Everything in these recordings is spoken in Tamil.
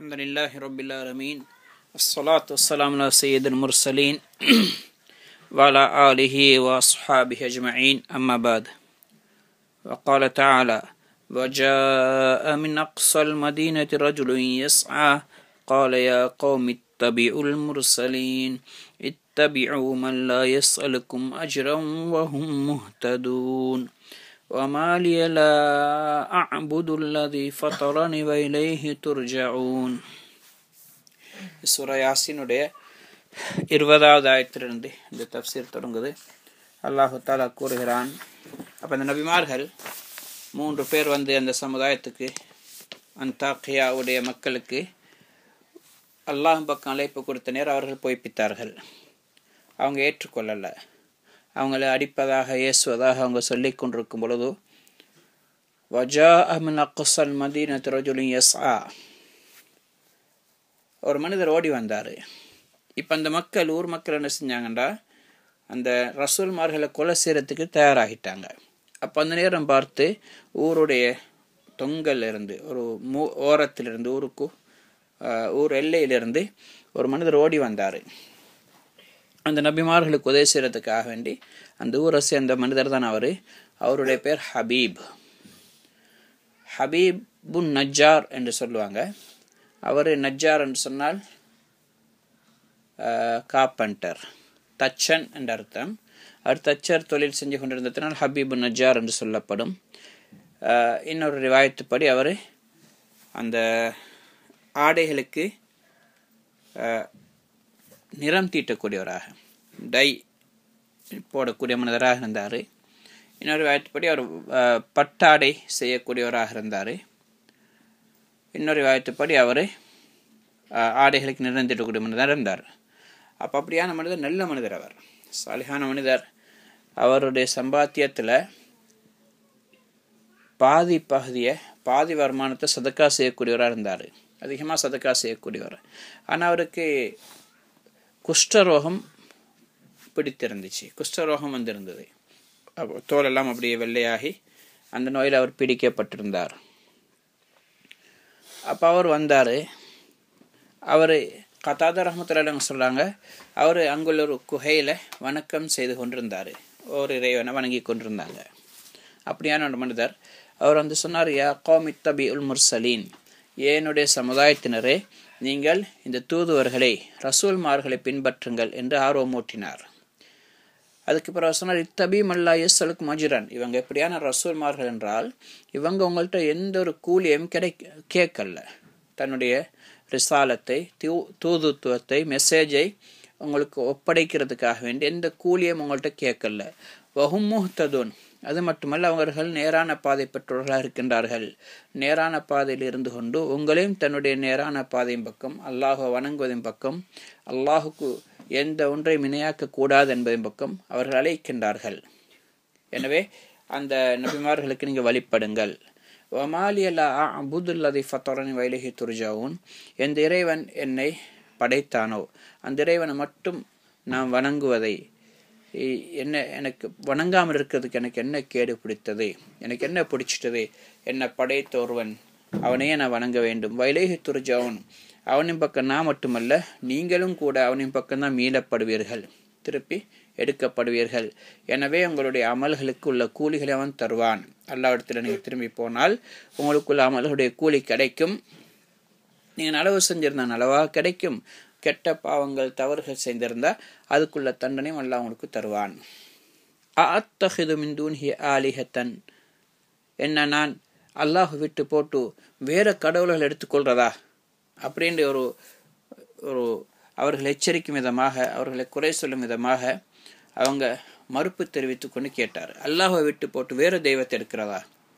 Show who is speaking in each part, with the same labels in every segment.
Speaker 1: الحمد لله رب العالمين الصلاة والسلام على سيد المرسلين وعلى آله وأصحابه أجمعين أما بعد وقال تعالى وجاء من أقصى المدينة رجل يسعى قال يا قوم اتبعوا المرسلين اتبعوا من لا يسألكم أجرا وهم مهتدون وما لي لا أعبد الذي فطرني وإليه ترجعون சூரா யாசினுடைய இருபதாவது ஆயத்திலிருந்து இந்த தப்சீர் தொடங்குது அல்லாஹு தாலா கூறுகிறான் அப்போ அந்த நபிமார்கள் மூன்று பேர் வந்து அந்த சமுதாயத்துக்கு அந்தாக்கியாவுடைய மக்களுக்கு அல்லாஹ் பக்கம் அழைப்பு கொடுத்த நேரம் அவர்கள் பொய்ப்பித்தார்கள் அவங்க ஏற்றுக்கொள்ளலை அவங்கள அடிப்பதாக ஏசுவதாக அவங்க சொல்லிக் கொண்டிருக்கும் பொழுது வஜா அமின் அக்குசல் மதீன திரஜுலின் எஸ் ஆ ஒரு மனிதர் ஓடி வந்தார் இப்போ அந்த மக்கள் ஊர் மக்கள் என்ன செஞ்சாங்கண்டா அந்த ரசூல்மார்களை கொலை செய்கிறதுக்கு தயாராகிட்டாங்க அப்போ அந்த நேரம் பார்த்து ஊருடைய தொங்கல் இருந்து ஒரு மூ ஓரத்திலிருந்து ஊருக்கு ஊர் எல்லையிலிருந்து ஒரு மனிதர் ஓடி வந்தார் அந்த நபிமார்களுக்கு உதவி செய்கிறதுக்காக வேண்டி அந்த ஊரை சேர்ந்த மனிதர் தான் அவர் அவருடைய பேர் ஹபீப் ஹபீபுன் நஜ்ஜார் என்று சொல்லுவாங்க அவர் நஜ்ஜார் என்று சொன்னால் காப்பண்டர் தச்சன் என்ற அர்த்தம் அவர் தச்சர் தொழில் செஞ்சு கொண்டிருந்ததினால் ஹபீபு நஜ்ஜார் என்று சொல்லப்படும் இன்னொரு ரிவாயத்துப்படி அவர் அந்த ஆடைகளுக்கு நிறம் தீட்டக்கூடியவராக டை போடக்கூடிய மனிதராக இருந்தார் இன்னொரு வாய்த்துப்படி அவர் பட்டாடை செய்யக்கூடியவராக இருந்தார் இன்னொரு வாய்த்துப்படி அவர் ஆடைகளுக்கு நிறம் தீட்டக்கூடிய மனிதர் இருந்தார் அப்போ அப்படியான மனிதர் நல்ல மனிதர் அவர் சாலிகான மனிதர் அவருடைய சம்பாத்தியத்தில் பாதி பகுதியை பாதி வருமானத்தை சதக்கா செய்யக்கூடியவராக இருந்தார் அதிகமாக சதக்கா செய்யக்கூடியவர் ஆனால் அவருக்கு குஷ்டரோகம் பிடித்திருந்துச்சு குஷ்டரோகம் வந்திருந்தது அப்போ தோலெல்லாம் அப்படியே வெள்ளையாகி அந்த நோயில் அவர் பிடிக்கப்பட்டிருந்தார் அப்போ அவர் வந்தார் அவர் கதாத ரஹமத்துல்லாங்க சொல்கிறாங்க அவர் அங்குள்ள ஒரு குகையில் வணக்கம் செய்து கொண்டிருந்தார் ஒரு இறைவனை வணங்கி கொண்டிருந்தாங்க அப்படியான ஒரு மனிதர் அவர் வந்து சொன்னார் யா கோமித் தபி உல் முர்சலீன் என்னுடைய சமுதாயத்தினரே நீங்கள் இந்த தூதுவர்களை ரசூல்மார்களை பின்பற்றுங்கள் என்று ஆர்வமூட்டினார் அதுக்கு பிறகு சொன்னார் இத்தபி மல்லா எஸ் அலுக்கு மஜுரன் இவங்க எப்படியான ரசூல்மார்கள் என்றால் இவங்க உங்கள்கிட்ட எந்த ஒரு கூலியும் கிடை கேட்கல தன்னுடைய ரிசாலத்தை தூ தூதுத்துவத்தை மெசேஜை உங்களுக்கு ஒப்படைக்கிறதுக்காக வேண்டி எந்த கூலியும் உங்கள்கிட்ட கேட்கல வஹும் முஹ்ததுன் அது மட்டுமல்ல அவர்கள் நேரான பாதை பெற்றவர்களாக இருக்கின்றார்கள் நேரான பாதையில் இருந்து கொண்டு உங்களையும் தன்னுடைய நேரான பாதையின் பக்கம் அல்லாஹை வணங்குவதின் பக்கம் அல்லாஹுக்கு எந்த ஒன்றை மினையாக்க கூடாது என்பதின் பக்கம் அவர்கள் அழைக்கின்றார்கள் எனவே அந்த நபிமார்களுக்கு நீங்கள் வழிபடுங்கள் ஒமாலியல்லா அபுதுல்லதி ஃபத்தரனி வைலகி துர்ஜாவும் எந்த இறைவன் என்னை படைத்தானோ அந்த இறைவனை மட்டும் நாம் வணங்குவதை என்ன எனக்கு வணங்காமல் இருக்கிறதுக்கு எனக்கு என்ன கேடு பிடித்தது எனக்கு என்ன பிடிச்சிட்டது என்னை படைத்த ஒருவன் அவனையே நான் வணங்க வேண்டும் வைலேகி துர்ஜாவன் அவனின் பக்கம் நான் மட்டுமல்ல நீங்களும் கூட அவனின் பக்கம்தான் மீளப்படுவீர்கள் திருப்பி எடுக்கப்படுவீர்கள் எனவே உங்களுடைய அமல்களுக்கு உள்ள கூலிகளை அவன் தருவான் அல்லாவிடத்தில் நீங்கள் திரும்பி போனால் உங்களுக்குள்ள அமல்களுடைய கூலி கிடைக்கும் நீங்கள் நலவு செஞ்சிருந்தா நலவாக கிடைக்கும் கெட்ட பாவங்கள் தவறுகள் செய்திருந்தால் அதுக்குள்ள தண்டனையும் அல்லா அவங்களுக்கு தருவான் அத்தஹிது மிந்தூன் ஹி ஆலிஹத்தன் என்ன நான் அல்லாஹ் விட்டு போட்டு வேற கடவுள்கள் எடுத்துக்கொள்றதா அப்படின்ற ஒரு ஒரு அவர்கள் எச்சரிக்கும் விதமாக அவர்களை குறை சொல்லும் விதமாக அவங்க மறுப்பு தெரிவித்து கொண்டு கேட்டார் அல்லாஹை விட்டு போட்டு வேறு தெய்வத்தை எடுக்கிறதா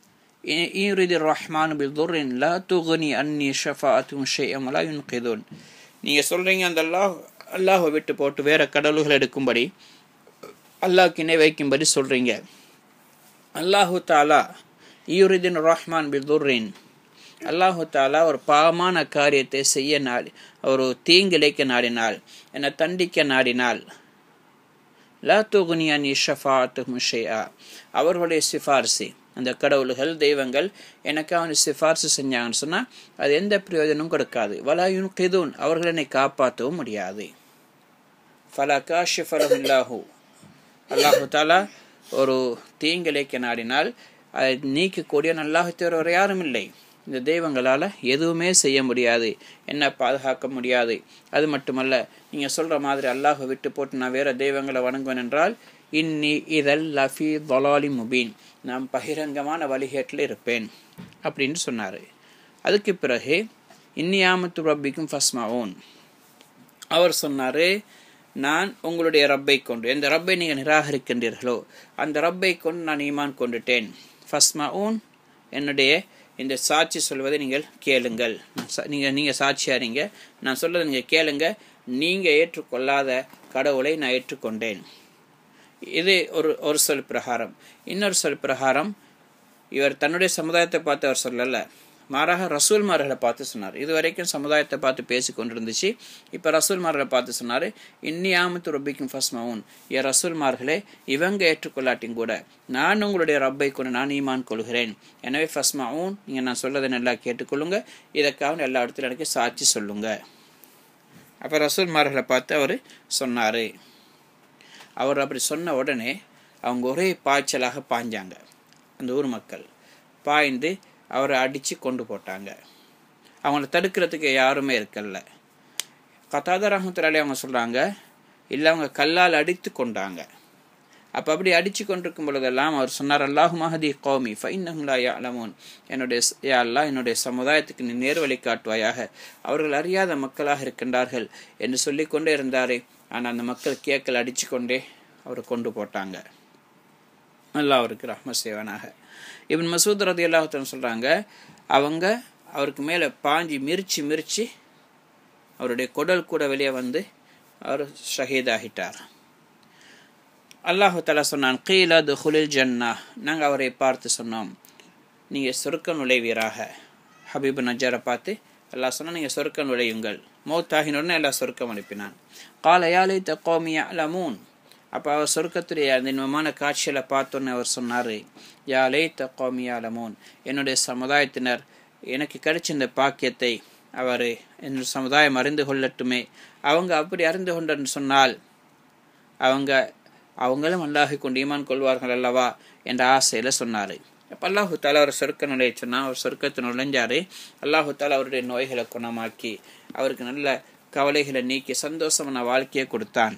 Speaker 1: ஈரிதி ரஹ்மான் பில் துர்ரின் லா துகுனி அன்னி ஷஃபா அத்தும் ஷேயம் லா யுன்கிதுன் நீங்கள் சொல்கிறீங்க அந்த அல்லாஹ் அல்லாஹை விட்டு போட்டு வேறு கடவுள்கள் எடுக்கும்படி அல்லாஹ்க்கு இணை வைக்கும்படி சொல்கிறீங்க அல்லாஹு தாலா ஈருதின் ரஹ்மான் பில் துர்ரின் அல்லாஹு தாலா ஒரு பாவமான காரியத்தை செய்ய நாடி ஒரு தீங்கிழைக்க நாடினால் என்னை தண்டிக்க நாடினால் லா துகுனியன் இஷஃபாத்து முஷையா அவர்களுடைய சிஃபார்சி அந்த கடவுள்கள் தெய்வங்கள் எனக்கு அவனை சிபார்சு செஞ்சாங்கன்னு சொன்னால் அது எந்த பிரயோஜனமும் கொடுக்காது வலாயுன் கிதூன் அவர்கள் என்னை காப்பாற்றவும் முடியாது ஃபலா காஷி ஃபலஹுல்லாஹூ அல்லாஹு தாலா ஒரு தீங்கிழைக்க நாடினால் அதை நீக்கக்கூடிய நல்லாக தவிர யாரும் இல்லை இந்த தெய்வங்களால் எதுவுமே செய்ய முடியாது என்ன பாதுகாக்க முடியாது அது மட்டுமல்ல நீங்கள் சொல்கிற மாதிரி அல்லாஹை விட்டு போட்டு நான் வேறு தெய்வங்களை வணங்குவேன் என்றால் இன்னி இதல் லஃபி தொலாலி முபீன் நான் பகிரங்கமான வழிகேட்டில் இருப்பேன் அப்படின்னு சொன்னார் அதுக்கு பிறகு இன்னியாமத்து ரப்பிக்கும் ஃபஸ்மாவோன் அவர் சொன்னார் நான் உங்களுடைய ரப்பை கொண்டு எந்த ரப்பை நீங்கள் நிராகரிக்கின்றீர்களோ அந்த ரப்பை கொண்டு நான் ஈமான் கொண்டுட்டேன் ஃபஸ்மாவுன் என்னுடைய இந்த சாட்சி சொல்வதை நீங்கள் கேளுங்கள் நீங்கள் நீங்கள் சாட்சியாரீங்க நான் சொல்வதை நீங்கள் கேளுங்க நீங்கள் ஏற்றுக்கொள்ளாத கடவுளை நான் ஏற்றுக்கொண்டேன் இது ஒரு ஒரு சொல் பிரகாரம் இன்னொரு சொல் பிரகாரம் இவர் தன்னுடைய சமுதாயத்தை பார்த்து அவர் சொல்லலை மாறாக ரசூல்மார்களை பார்த்து சொன்னார் இது வரைக்கும் சமுதாயத்தை பார்த்து பேசி கொண்டிருந்துச்சு இப்போ ரசூல்மார்களை பார்த்து சொன்னார் இன்னியாமத்து ரப்பிக்கும் ஃபஸ்ட் மவுன் ஏ ரசூல்மார்களே இவங்க ஏற்றுக்கொள்ளாட்டியும் கூட நான் உங்களுடைய ரப்பை கொண்டு நான் ஈமான் கொள்கிறேன் எனவே ஃபஸ்ட் மவுன் நீங்கள் நான் சொல்லதை நல்லா கேட்டுக்கொள்ளுங்க இதற்காக எல்லா இடத்துலையும் எனக்கு சாட்சி சொல்லுங்க அப்போ ரசூல்மார்களை பார்த்து அவர் சொன்னார் அவர் அப்படி சொன்ன உடனே அவங்க ஒரே பாய்ச்சலாக பாய்ஞ்சாங்க அந்த ஊர் மக்கள் பாய்ந்து அவரை அடித்து கொண்டு போட்டாங்க அவங்கள தடுக்கிறதுக்கு யாருமே இருக்கல கத்தாத ரஹமத்துலாலே அவங்க சொல்கிறாங்க இல்லை அவங்க கல்லால் அடித்து கொண்டாங்க அப்போ அப்படி அடித்து கொண்டிருக்கும் பொழுதெல்லாம் அவர் சொன்னார் அல்லாஹு மஹதி கௌமி ஃபைனஹுல்லா யா அலமோன் என்னுடைய யா அல்லா என்னுடைய சமுதாயத்துக்கு நீ நேர்வழி காட்டுவாயாக அவர்கள் அறியாத மக்களாக இருக்கின்றார்கள் என்று சொல்லி கொண்டே இருந்தாரே ஆனால் அந்த மக்கள் கேட்கல் அடித்து கொண்டே அவரை கொண்டு போட்டாங்க நல்லா அவருக்கு ரஹ்ம சேவனாக இவன் மசூத் ரதி அல்லாஹத்தன் சொல்கிறாங்க அவங்க அவருக்கு மேலே பாஞ்சி மிரிச்சு மிரிச்சு அவருடைய குடல் கூட வெளியே வந்து அவர் ஷஹீதாகிட்டார் அல்லாஹு தலா சொன்னான் கீலா துஹுலில் ஜன்னா நாங்கள் அவரை பார்த்து சொன்னோம் நீங்கள் சொர்க்க நுழைவீராக ஹபீப் நஜாரை பார்த்து அல்லாஹ் சொன்னால் நீங்கள் சொர்க்க நுழையுங்கள் மௌத்தாகினுடனே எல்லாம் சொர்க்கம் அனுப்பினான் கால யாலை தக்கோமியா அலமூன் அப்போ அவர் சொர்க்கத்துடைய அந்த இன்பமான காட்சியில் பார்த்தோன்னே அவர் சொன்னார் யாலை தக்கோமியா அலமூன் என்னுடைய சமுதாயத்தினர் எனக்கு கிடைச்ச இந்த பாக்கியத்தை அவர் என்னுடைய சமுதாயம் அறிந்து கொள்ளட்டுமே அவங்க அப்படி அறிந்து கொண்டன்னு சொன்னால் அவங்க அவங்களும் அல்லாஹை கொண்டு ஈமான் கொள்வார்கள் அல்லவா என்ற ஆசையில் சொன்னார் அப்போ அல்லாஹு தாலா அவர் சொர்க்க நுழைய சொன்னால் அவர் சொர்க்கத்தை நுழைஞ்சார் அல்லாஹு தாலா அவருடைய நோய்களை குணமாக்கி அவருக்கு நல்ல கவலைகளை நீக்கி சந்தோஷமான வாழ்க்கையை கொடுத்தான்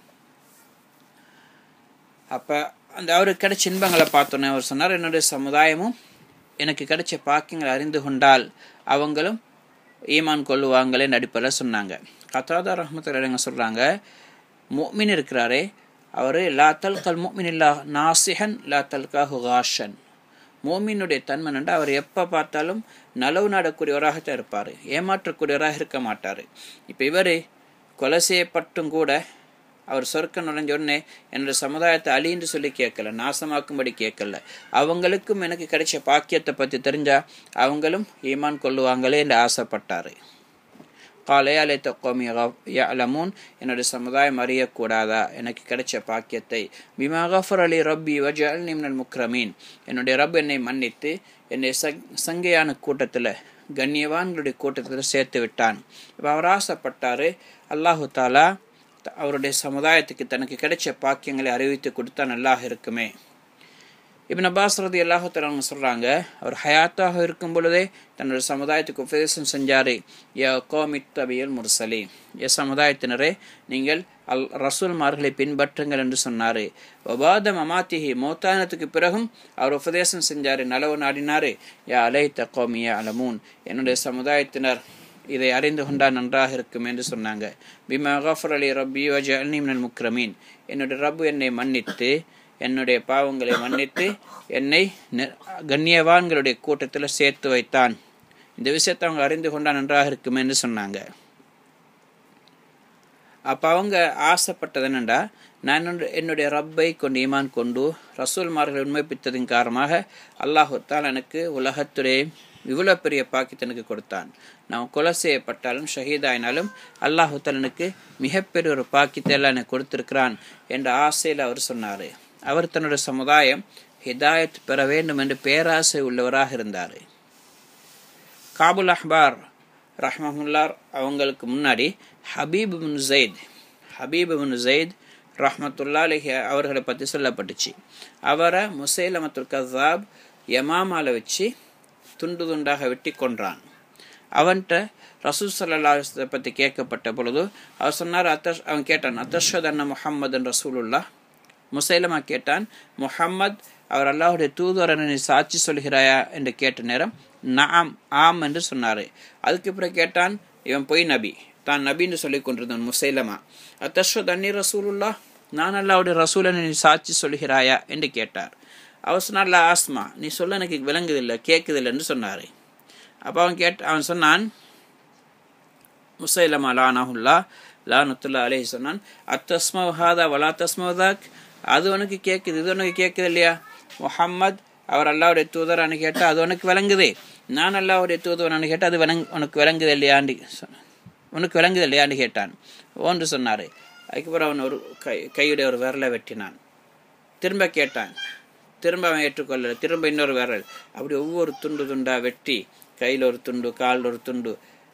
Speaker 1: அப்போ அந்த அவருக்கு கிடைச்ச இன்பங்களை பார்த்தோன்னே அவர் சொன்னார் என்னுடைய சமுதாயமும் எனக்கு கிடைச்ச பாக்கியங்களை அறிந்து கொண்டால் அவங்களும் ஈமான் கொள்ளுவாங்களே நடிப்பில் சொன்னாங்க கத்தாதா ரஹமத்துல சொல்கிறாங்க மோமின் இருக்கிறாரே அவர் லா தல்கல் மோமின் இல்லா நாசிஹன் லா தல்கா ஹுகாஷன் மோமினுடைய தன்மை நண்டு அவர் எப்போ பார்த்தாலும் நலவு நாடக்கூடியவராகத்தான் இருப்பார் ஏமாற்றக்கூடியவராக இருக்க மாட்டார் இப்போ இவர் கொலை செய்யப்பட்டும் கூட அவர் சொர்க்க நுழைஞ்ச உடனே என்னோட சமுதாயத்தை அழின்னு சொல்லி கேட்கல நாசமாக்கும்படி கேட்கல அவங்களுக்கும் எனக்கு கிடைச்ச பாக்கியத்தை பற்றி தெரிஞ்சா அவங்களும் ஈமான் கொள்ளுவாங்களே என்று ஆசைப்பட்டார் காலையாலே தக்கோமி அலமூன் என்னுடைய சமுதாயம் அறியக்கூடாதா எனக்கு கிடைச்ச பாக்கியத்தை பிமா கஃபர் அலி ரப்பி வஜல் நிம்னல் முக்ரமீன் என்னுடைய ரப் என்னை மன்னித்து என்னை சங்கையான கூட்டத்தில் கண்ணியவான்களுடைய கூட்டத்தில் சேர்த்து விட்டான் இப்போ அவர் ஆசைப்பட்டார் அல்லாஹு தாலா அவருடைய சமுதாயத்துக்கு தனக்கு கிடைச்ச பாக்கியங்களை அறிவித்து கொடுத்தா நல்லாக இருக்குமே இபின் அப்பாஸ் ரதி அல்லாஹத்தலவங்க சொல்கிறாங்க அவர் ஹயாத்தாக இருக்கும் பொழுதே தன்னோட சமுதாயத்துக்கு உபதேசம் செஞ்சார் யா கோமித் தபியல் முர்சலி எ சமுதாயத்தினரே நீங்கள் அல் ரசூல்மார்களை பின்பற்றுங்கள் என்று சொன்னார் ஒபாத மமாத்திஹி மௌத்தானத்துக்கு பிறகும் அவர் உபதேசம் செஞ்சார் நலவு நாடினார் யா அலை தக்கோமியா அலமூன் என்னுடைய சமுதாயத்தினர் இதை அறிந்து கொண்டால் நன்றாக இருக்கும் என்று சொன்னாங்க பிமா கஃபர் அலி ரப்பி வஜ அல்னிமின் முக்ரமீன் என்னுடைய ரப்பு என்னை மன்னித்து என்னுடைய பாவங்களை மன்னித்து என்னை கண்ணியவான்களுடைய கூட்டத்தில் சேர்த்து வைத்தான் இந்த விஷயத்தை அவங்க அறிந்து கொண்டால் நன்றாக இருக்கும் என்று சொன்னாங்க அப்போ அவங்க ஆசைப்பட்டது என்னண்டா நான் என்னுடைய ரப்பை கொண்டு ஈமான் கொண்டு ரசூல்மார்களை உண்மைப்பித்ததின் காரணமாக அல்லாஹுத்தால் எனக்கு உலகத்துடைய இவ்வளோ பெரிய பாக்கியத்தை எனக்கு கொடுத்தான் நான் கொலை செய்யப்பட்டாலும் ஷஹீதாயினாலும் அல்லாஹுத்தால் எனக்கு மிகப்பெரிய ஒரு பாக்கியத்தை எல்லாம் எனக்கு கொடுத்துருக்கிறான் என்ற ஆசையில் அவர் சொன்னார் அவர் தன்னுடைய சமுதாயம் ஹிதாயத் பெற வேண்டும் என்று பேராசை உள்ளவராக இருந்தார் காபுல் அஹ்பார் ரஹ்மஹுல்லார் அவங்களுக்கு முன்னாடி ஹபீப் பின் ஜெயித் ஹபீப் பின் ஜெயித் ரஹ்மத்துல்லா அலிஹி அவர்களை பற்றி சொல்லப்பட்டுச்சு அவரை முசைலமத்துல் கசாப் யமாமால வச்சு துண்டு துண்டாக வெட்டி கொன்றான் அவன்கிட்ட ரசூல் சல்லா பற்றி கேட்கப்பட்ட பொழுது அவர் சொன்னார் அத்தஷ் அவன் கேட்டான் அத்தஷத் அண்ணா முஹம்மது ரசூலுல்லா முசைலமா கேட்டான் முஹம்மத் அவர் அல்லாஹுடைய தூதுவரனை நீ சாட்சி சொல்கிறாயா என்று கேட்ட நேரம் நாம் ஆம் என்று சொன்னார் அதுக்கு பிறகு கேட்டான் இவன் பொய் நபி தான் நபின்னு சொல்லி கொண்டிருந்தான் முசைலமா அத்தஷத் அன்னி ரசூலுல்லா நான் அல்லாவுடைய ரசூலனை நீ சாட்சி சொல்கிறாயா என்று கேட்டார் அவர் சொன்னார் ஆஸ்மா நீ சொல்ல எனக்கு விளங்குதில்லை கேட்குதில்லைன்னு சொன்னார் அப்போ அவன் கேட் அவன் சொன்னான் முசைலமா லானாஹுல்லா லானுத்துல்லா அலேஹி சொன்னான் அத்தஸ்மவ் ஹாதா வலா தஸ்மவதாக் அது உனக்கு கேட்குது இது உனக்கு கேட்குது இல்லையா முஹம்மத் அவர் அல்லாவுடைய தூதரானு கேட்டால் அது உனக்கு விளங்குது நான் அல்லாவுடைய தூதுவரானு கேட்டால் அது விளங்கு உனக்கு விளங்குது இல்லையாண்டு உனக்கு விளங்குது இல்லையான்னு கேட்டான் ஓன்று சொன்னார் அதுக்கப்புறம் அவன் ஒரு கை கையுடைய ஒரு விரலை வெட்டினான் திரும்ப கேட்டான் திரும்ப அவன் ஏற்றுக்கொள்ளல திரும்ப இன்னொரு விரல் அப்படி ஒவ்வொரு துண்டு துண்டாக வெட்டி கையில் ஒரு துண்டு காலில் ஒரு துண்டு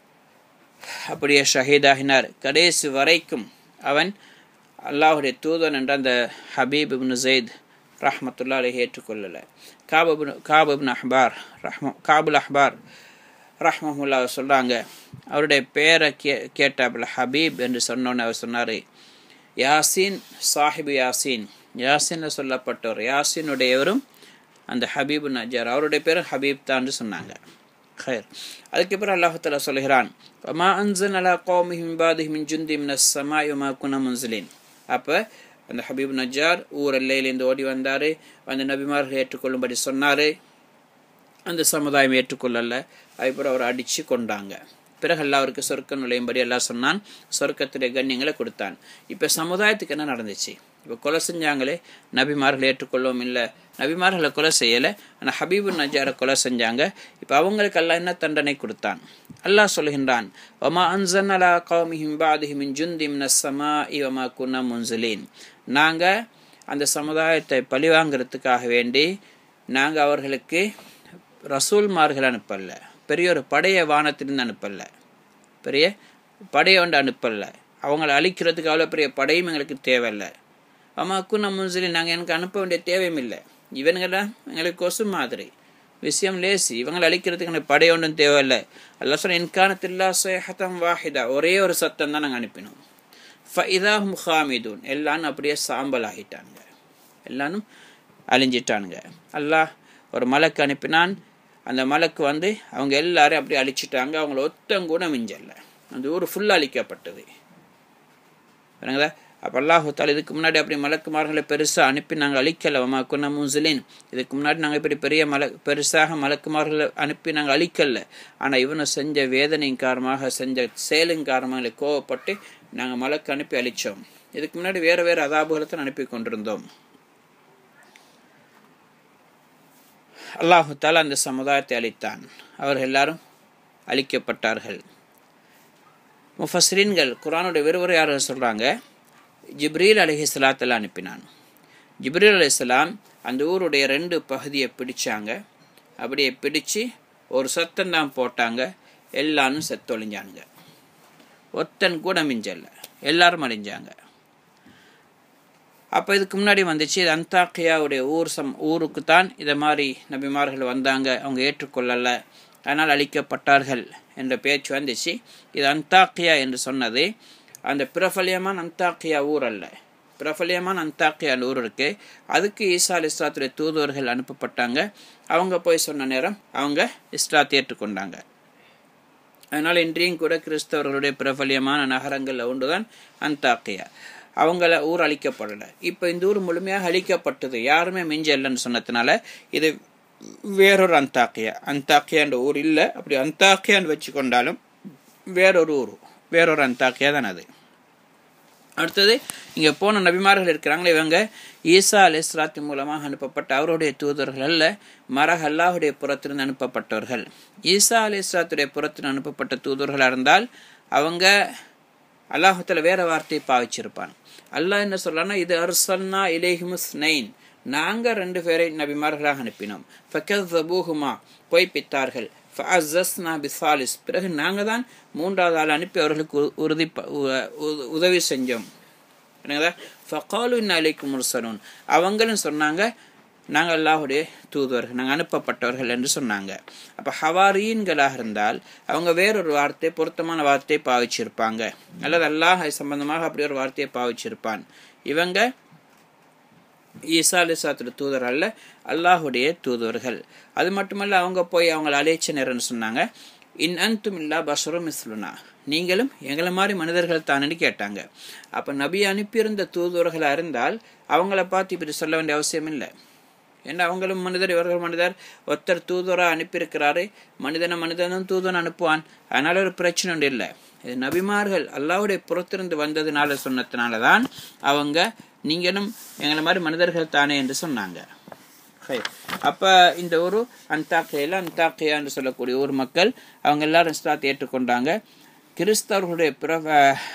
Speaker 1: அப்படியே ஷஹீதாகினார் கடைசி வரைக்கும் அவன் அல்லாஹுடைய தூதன் என்ற அந்த ஹபீப் இப்னு ஜெயித் ரஹமத்துல்லா அலி ஏற்றுக்கொள்ளலை காபுபின் காபுபின் அஹ்பார் ரஹ்ம காபுல் அஹ்பார் ரஹ்மஹுல்லா சொல்கிறாங்க அவருடைய பேரை கே கேட்டாப்புல ஹபீப் என்று சொன்னோன்னு அவர் சொன்னார் யாசின் சாஹிபு யாசின் யாசின்னு சொல்லப்பட்டவர் யாசினுடையவரும் அந்த ஹபீபு நஜார் அவருடைய பேரும் ஹபீப் தான் சொன்னாங்க خير அதுக்கப்புறம் அல்லாஹால சொல்கிறான் மா அன்சன் அலா கௌமி ஹிம்பாதி மின் ஜுந்தி மின் சமாய் மா குன முன்சிலின் அப்போ அந்த ஹபீப் நஜார் ஊர் எல்லையிலேருந்து ஓடி வந்தார் அந்த நபிமார்கள் ஏற்றுக்கொள்ளும்படி சொன்னார் அந்த சமுதாயம் ஏற்றுக்கொள்ளல அதுக்கப்புறம் அவர் அடித்து கொண்டாங்க பிறகு அல்லா அவருக்கு சொர்க்கம் நுழையும்படி எல்லாம் சொன்னான் சொர்க்கத்துடைய கண்ணியங்களை கொடுத்தான் இப்போ சமுதாயத்துக்கு என்ன நடந்துச்சு இப்போ கொலை செஞ்சாங்களே நபிமார்கள் ஏற்றுக்கொள்ளவும் இல்லை நபிமார்களை கொலை செய்யலை ஆனால் ஹபீபு நஜாரை கொலை செஞ்சாங்க இப்போ அவங்களுக்கு எல்லாம் என்ன தண்டனை கொடுத்தான் அல்லாஹ் சொல்கின்றான் ஒமா அன்சன் அலா கௌமி ஹிம்பாதி மின் ஜுந்தி மின் சமா இவமா குன்னா முன்சிலீன் நாங்கள் அந்த சமுதாயத்தை பழிவாங்கிறதுக்காக வேண்டி நாங்கள் அவர்களுக்கு ரசூல்மார்கள் அனுப்பல பெரிய ஒரு படையை வானத்திலிருந்து அனுப்பல பெரிய படையை ஒன்று அனுப்பல அவங்கள அழிக்கிறதுக்கு அவ்வளோ பெரிய படையும் எங்களுக்கு தேவையில்லை அம்மாக்கும் நம்ம சொல்லி நாங்கள் எனக்கு அனுப்ப வேண்டிய தேவையும் இல்லை இவனுங்கெல்லாம் எங்களுக்கு கொசு மாதிரி விஷயம் லேசி இவங்களை அழிக்கிறதுக்கு எனக்கு படை ஒன்றும் தேவையில்லை அல்லா சொன்ன இன்கானத்தில்லா சேஹத்தம் வாஹிதா ஒரே ஒரு சத்தம் தான் நாங்கள் அனுப்பினோம் ஃபைதா முஹாமிதூன் எல்லாரும் அப்படியே சாம்பல் ஆகிட்டாங்க எல்லாரும் அழிஞ்சிட்டானுங்க அல்லாஹ் ஒரு மலைக்கு அனுப்பினான் அந்த மலைக்கு வந்து அவங்க எல்லாரையும் அப்படியே அழிச்சிட்டாங்க அவங்கள ஒத்தம் கூட மிஞ்சல அந்த ஊர் ஃபுல்லாக அழிக்கப்பட்டது சரிங்களா அப்போ அல்லாஹால் இதுக்கு முன்னாடி அப்படி மலக்குமார்களை பெருசாக அனுப்பி நாங்கள் அழிக்கலை வமாக்குன்னா முஸ்லின் இதுக்கு முன்னாடி நாங்கள் இப்படி பெரிய மல பெருசாக மலக்குமார்களை அனுப்பி நாங்கள் அழிக்கல ஆனால் இவனை செஞ்ச வேதனையின் காரணமாக செஞ்ச செயலின் காரணமாக கோவப்பட்டு நாங்கள் மலக்கு அனுப்பி அழித்தோம் இதுக்கு முன்னாடி வேறு வேறு அதாபுகளை தான் அனுப்பி கொண்டிருந்தோம் அல்லாஹால் அந்த சமுதாயத்தை அளித்தான் அவர்கள் எல்லாரும் அழிக்கப்பட்டார்கள் முஃபஸ்ரீன்கள் குரானுடைய விறுவிறையாளர்கள் சொல்கிறாங்க ஜிப்ரீல் அலஹி சலாத்தில் அனுப்பினான் ஜிப்ரீல் அலி இஸ்லாம் அந்த ஊருடைய ரெண்டு பகுதியை பிடிச்சாங்க அப்படியே பிடிச்சு ஒரு சத்தம் தான் போட்டாங்க எல்லாரும் செத்தொழிஞ்சானுங்க ஒத்தன் கூட மிஞ்சல எல்லாரும் அழிஞ்சாங்க அப்போ இதுக்கு முன்னாடி வந்துச்சு இது அந்தாக்கியாவுடைய ஊர் சம் ஊருக்கு தான் இதை மாதிரி நபிமார்கள் வந்தாங்க அவங்க ஏற்றுக்கொள்ளலை அதனால் அழிக்கப்பட்டார்கள் என்ற பேச்சு வந்துச்சு இது அந்தாக்கியா என்று சொன்னது அந்த பிரபலியமான அந்தாக்கியா ஊர் அல்ல பிரபலியமான அந்தாக்கியா ஊர் இருக்கு அதுக்கு ஈசா அலி இஸ்லாத்துடைய தூதுவர்கள் அனுப்பப்பட்டாங்க அவங்க போய் சொன்ன நேரம் அவங்க இஸ்லாத்தை ஏற்றுக்கொண்டாங்க அதனால் இன்றையும் கூட கிறிஸ்தவர்களுடைய பிரபலியமான நகரங்களில் ஒன்றுதான் அந்தாக்கியா அவங்கள ஊர் அழிக்கப்படலை இப்போ இந்த ஊர் முழுமையாக அழிக்கப்பட்டது யாருமே மிஞ்ச இல்லைன்னு சொன்னதுனால இது வேறொரு அந்தாக்கியா அந்தாக்கியான்ற ஊர் இல்லை அப்படி அந்தாக்கியான்னு வச்சு கொண்டாலும் வேறொரு ஊர் வேறொரு அந்தாக்கியா தான் அது அடுத்தது இங்கே போன நபிமார்கள் இருக்கிறாங்களே இவங்க ஈசா அலி இஸ்லாத்தி மூலமாக அனுப்பப்பட்ட அவருடைய தூதர்கள் அல்ல மரஹ் அல்லாஹுடைய புறத்திலிருந்து அனுப்பப்பட்டவர்கள் ஈசா அலி இஸ்லாத்துடைய புறத்தில் அனுப்பப்பட்ட தூதர்களாக இருந்தால் அவங்க அல்லாஹத்தில் வேற வார்த்தையை பாவிச்சிருப்பான் அல்லாஹ் என்ன சொல்லனா இது அர்சல்னா இலேஹிமுஸ் நைன் நாங்கள் ரெண்டு பேரை நபிமார்களாக அனுப்பினோம் ஃபக்கஸ்ஸபூஹுமா பொய் பித்தார்கள் ஃபஅஸ்ஸஸ்னா பிசாலிஸ் பிறகு நாங்கள் தான் மூன்றாவது ஆள் அனுப்பி அவர்களுக்கு உ- உறுதி ப- உ- உ- உதவி செஞ்சோம் என்னங்களா ஃபகாலு அலைக்கும் முர்சலூன் அவங்களும் சொன்னாங்க நாங்கள் அல்லாஹுடைய தூதுவர்கள் நாங்கள் அனுப்பப்பட்டவர்கள் என்று சொன்னாங்க அப்போ ஹவாரீன்களாக இருந்தால் அவங்க வேறொரு வார்த்தை பொருத்தமான வார்த்தையை பாவிச்சிருப்பாங்க அல்லது அல்லாஹ் சம்பந்தமாக அப்படி ஒரு வார்த்தையை பாவிச்சிருப்பான் இவங்க ஈசா அலிசாத்துல தூதர் அல்ல அல்லாஹுடைய தூதுவர்கள் அது மட்டுமல்ல அவங்க போய் அவங்கள அலேச்சனர்னு சொன்னாங்க இன் அன்தும் இல்லா பஷரும் மிஸ்லுனா நீங்களும் எங்களை மாதிரி மனிதர்கள் தானேன்னு கேட்டாங்க அப்போ நபி அனுப்பியிருந்த தூதுவர்களாக இருந்தால் அவங்கள பார்த்து இப்படி சொல்ல வேண்டிய அவசியம் இல்லை ஏன்னா அவங்களும் மனிதர் இவர்கள் மனிதர் ஒருத்தர் தூதுவராக அனுப்பியிருக்கிறாரு மனிதனை மனிதனும் தூதன் அனுப்புவான் அதனால ஒரு பிரச்சனை ஒன்று இல்லை இது நபிமார்கள் அல்லாவுடைய புறத்திருந்து வந்ததுனால சொன்னதுனால தான் அவங்க நீங்களும் எங்களை மாதிரி மனிதர்கள் தானே என்று சொன்னாங்க ஹை. அப்ப இந்த ஊரு அந்தாக்கையில் அந்தாக்கையா என்று சொல்லக்கூடிய ஊர் மக்கள் அவங்க எல்லாரும் இஸ்லாத்தை ஏற்றுக்கொண்டாங்க கிறிஸ்தவர்களுடைய பிறவ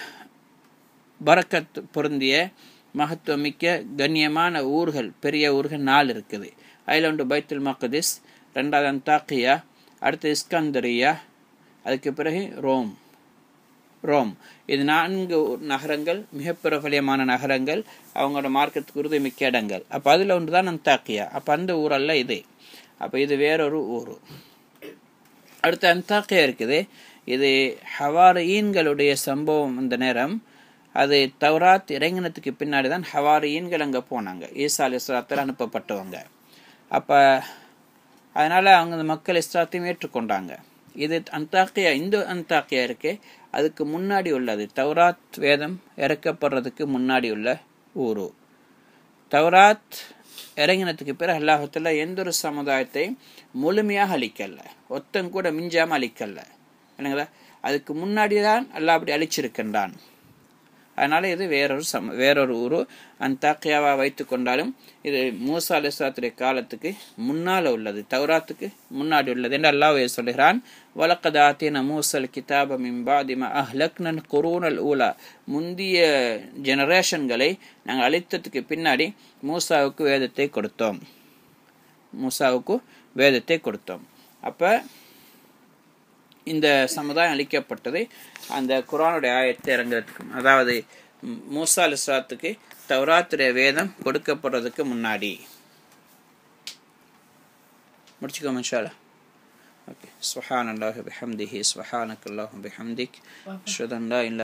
Speaker 1: பரக்கத் பொருந்திய மகத்துவமிக்க கண்ணியமான ஊர்கள் பெரிய ஊர்கள் நாலு இருக்குது அதில் ஒன்று பைத்துல் மக்திஸ் ரெண்டாவது அந்தாக்கியா அடுத்து இஸ்கந்தரியா அதுக்கு பிறகு ரோம் ரோம் இது நான்கு நகரங்கள் மிக பிரபலியமான நகரங்கள் அவங்களோட மார்க்கத்துக்கு உறுதி மிக்க இடங்கள் அப்போ அதில் ஒன்று தான் அந்தாக்கியா அப்போ அந்த ஊரல்ல இது அப்போ இது வேறொரு ஊர் அடுத்து அந்தாக்கியா இருக்குது இது ஹவாரியீன்களுடைய சம்பவம் அந்த நேரம் அது தௌராத் இறங்கினத்துக்கு பின்னாடி தான் ஹவாரியீன்கள் அங்கே போனாங்க ஈசா அலி இஸ்லாத்தில் அனுப்பப்பட்டவங்க அப்போ அதனால் அவங்க அந்த மக்கள் இஸ்லாத்தையும் ஏற்றுக்கொண்டாங்க இது அந்தாக்கியா இந்த அந்தாக்கியா இருக்கே அதுக்கு முன்னாடி உள்ளது தௌராத் வேதம் இறக்கப்படுறதுக்கு முன்னாடி உள்ள ஊரு தௌராத் இறங்கினதுக்கு பிறகு அல்லாஹத்துல எந்த ஒரு சமுதாயத்தை முழுமையாக அழிக்கல ஒத்தம் கூட மிஞ்சாமல் அழிக்கல என்னங்களா அதுக்கு முன்னாடி தான் அல்லாஹ் அப்படி அழிச்சிருக்கின்றான் அதனால இது வேறொரு சம வேறொரு ஊரு அந்தாக்கியாவா வைத்து கொண்டாலும் இது மூசா அலிஸ்லாத்துடைய காலத்துக்கு முன்னால உள்ளது தௌராத்துக்கு முன்னாடி உள்ளது என்று அல்லாஹ் சொல்லுகிறான் வழக்கதாத்தின மூசல் கிதாப மிம்பாதிமா அஹ்லக்னன் குரூனல் ஊலா முந்திய ஜெனரேஷன்களை நாங்கள் அழித்ததுக்கு பின்னாடி மூசாவுக்கு வேதத்தை கொடுத்தோம் மூசாவுக்கு வேதத்தை கொடுத்தோம் அப்போ இந்த சமுதாயம் அளிக்கப்பட்டது அந்த குரானுடைய ஆயத்தை இறங்குறதுக்கு அதாவது ம், மூசா அலிஸ்லாத்துக்கு தௌராத்துடைய வேதம் கொடுக்கப்படுறதுக்கு முன்னாடி முடிச்சுக்கோ மன்ஷாலா ஓகே சுஹான் அல்லாஹ் பிஹம்திஹி சுஹானக் அல்லாஹ் பிஹம்திக் அஷ்ஹது அன் லா இலாஹ